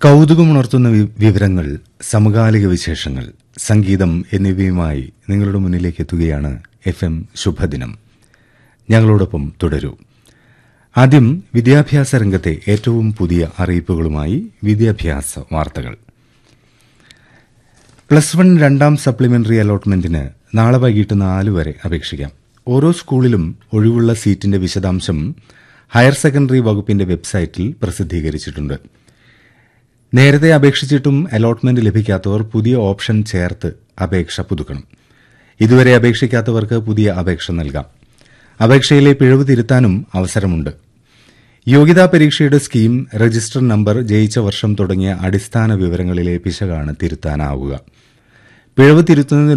കൗതുകമുണർത്തുന്ന V- വിവരങ്ങൾ സമകാലിക വിശേഷങ്ങൾ സംഗീതം എന്നിവയുമായി നിങ്ങളുടെ മുന്നിലേക്ക് എത്തുകയാണ് എഫ് എം ശുഭദിനം ഞങ്ങളോടൊപ്പം തുടരൂ ആദ്യം വിദ്യാഭ്യാസ രംഗത്തെ ഏറ്റവും പുതിയ അറിയിപ്പുകളുമായി വിദ്യാഭ്യാസ വാർത്തകൾ പ്ലസ് വൺ രണ്ടാം സപ്ലിമെന്ററി അലോട്ട്മെന്റിന് നാളെ വൈകിട്ട് നാല് വരെ അപേക്ഷിക്കാം ഓരോ സ്കൂളിലും ഒഴിവുള്ള സീറ്റിന്റെ വിശദാംശം ഹയർ സെക്കൻഡറി വകുപ്പിന്റെ വെബ്സൈറ്റിൽ പ്രസിദ്ധീകരിച്ചിട്ടുണ്ട് നേരത്തെ അപേക്ഷിച്ചിട്ടും അലോട്ട്മെന്റ് ലഭിക്കാത്തവർ പുതിയ ഓപ്ഷൻ ചേർത്ത് അപേക്ഷ പുതുക്കണം ഇതുവരെ അപേക്ഷിക്കാത്തവർക്ക് പുതിയ അപേക്ഷ നൽകാം അപേക്ഷയിലെ പിഴവ് തിരുത്താനും അവസരമുണ്ട് യോഗ്യതാ പരീക്ഷയുടെ സ്കീം രജിസ്റ്റർ നമ്പർ ജയിച്ച വർഷം തുടങ്ങിയ അടിസ്ഥാന വിവരങ്ങളിലെ പിശകാണ് തിരുത്താനാവുക പിഴവ് തിരുത്തുന്നതിന്